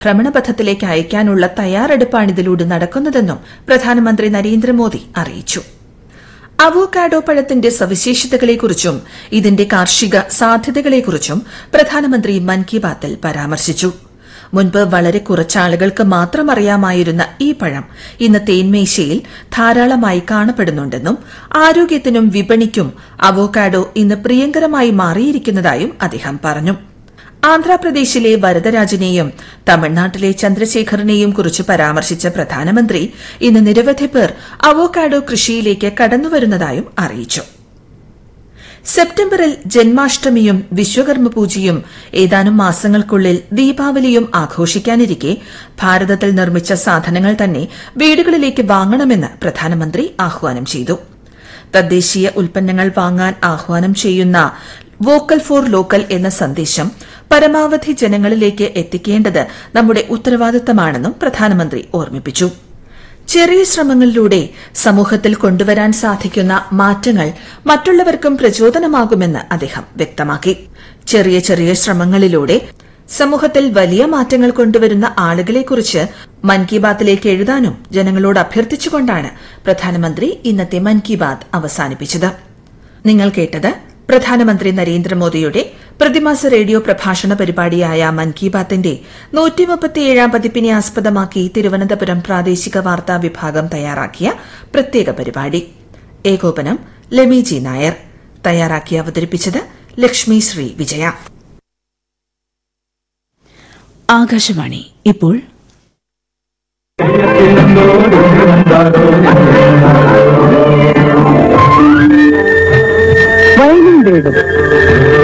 ഭ്രമണപഥത്തിലേക്ക് അയക്കാനുള്ള തയ്യാറെടുപ്പാണിതിലൂടെ നടക്കുന്നതെന്നും പ്രധാനമന്ത്രി നരേന്ദ്രമോദി അറിയിച്ചു അവോക്കാഡോ പഴത്തിന്റെ സവിശേഷതകളെക്കുറിച്ചും ഇതിന്റെ കാർഷിക സാധ്യതകളെക്കുറിച്ചും പ്രധാനമന്ത്രി മൻ കി ബാത്തിൽ പരാമർശിച്ചു മുൻപ് വളരെ കുറച്ചാളുകൾക്ക് മാത്രം അറിയാമായിരുന്ന ഈ പഴം ഇന്ന് തേൻമേശയിൽ ധാരാളമായി കാണപ്പെടുന്നുണ്ടെന്നും ആരോഗ്യത്തിനും വിപണിക്കും അവോക്കാഡോ ഇന്ന് പ്രിയങ്കരമായി മാറിയിരിക്കുന്നതായും അദ്ദേഹം പറഞ്ഞു ആന്ധ്രാപ്രദേശിലെ വരദരാജനെയും തമിഴ്നാട്ടിലെ ചന്ദ്രശേഖറിനെയും കുറിച്ച് പരാമർശിച്ച പ്രധാനമന്ത്രി ഇന്ന് നിരവധി പേർ അവോക്കാഡോ കൃഷിയിലേക്ക് കടന്നുവരുന്നതായും അറിയിച്ചു സെപ്റ്റംബറിൽ ജന്മാഷ്ടമിയും വിശ്വകർമ്മ പൂജയും ഏതാനും മാസങ്ങൾക്കുള്ളിൽ ദീപാവലിയും ആഘോഷിക്കാനിരിക്കെ ഭാരതത്തിൽ നിർമ്മിച്ച സാധനങ്ങൾ തന്നെ വീടുകളിലേക്ക് വാങ്ങണമെന്ന് പ്രധാനമന്ത്രി ആഹ്വാനം ചെയ്തു തദ്ദേശീയ ഉൽപ്പന്നങ്ങൾ വാങ്ങാൻ ആഹ്വാനം ചെയ്യുന്ന വോക്കൽ ഫോർ ലോക്കൽ എന്ന സന്ദേശം പരമാവധി ജനങ്ങളിലേക്ക് എത്തിക്കേണ്ടത് നമ്മുടെ ഉത്തരവാദിത്തമാണെന്നും പ്രധാനമന്ത്രി ഓർമ്മിപ്പിച്ചു ചെറിയ ശ്രമങ്ങളിലൂടെ സമൂഹത്തിൽ കൊണ്ടുവരാൻ സാധിക്കുന്ന മാറ്റങ്ങൾ മറ്റുള്ളവർക്കും പ്രചോദനമാകുമെന്ന് അദ്ദേഹം വ്യക്തമാക്കി ചെറിയ ചെറിയ ശ്രമങ്ങളിലൂടെ സമൂഹത്തിൽ വലിയ മാറ്റങ്ങൾ കൊണ്ടുവരുന്ന ആളുകളെക്കുറിച്ച് മൻ കി ബാത്തിലേക്ക് എഴുതാനും ജനങ്ങളോട് അഭ്യർത്ഥിച്ചുകൊണ്ടാണ് പ്രധാനമന്ത്രി ഇന്നത്തെ മൻ കി ബാത്ത് അവസാനിപ്പിച്ചത് നിങ്ങൾ കേട്ടത് പ്രധാനമന്ത്രി നരേന്ദ്രമോദിയുടെ പ്രതിമാസ റേഡിയോ പ്രഭാഷണ പരിപാടിയായ മൻ കി ബാത്തിന്റെ നൂറ്റിമുപ്പത്തിയേഴാം പതിപ്പിനെ ആസ്പദമാക്കി തിരുവനന്തപുരം പ്രാദേശിക വാർത്താ വിഭാഗം തയ്യാറാക്കിയ പ്രത്യേക പരിപാടി ഏകോപനം ലെമിജി നായർ തയ്യാറാക്കി അവതരിപ്പിച്ചത് ലക്ഷ്മി ശ്രീ വിജയ ആകാശവാണി ഇപ്പോൾ വയലിൻ വീടും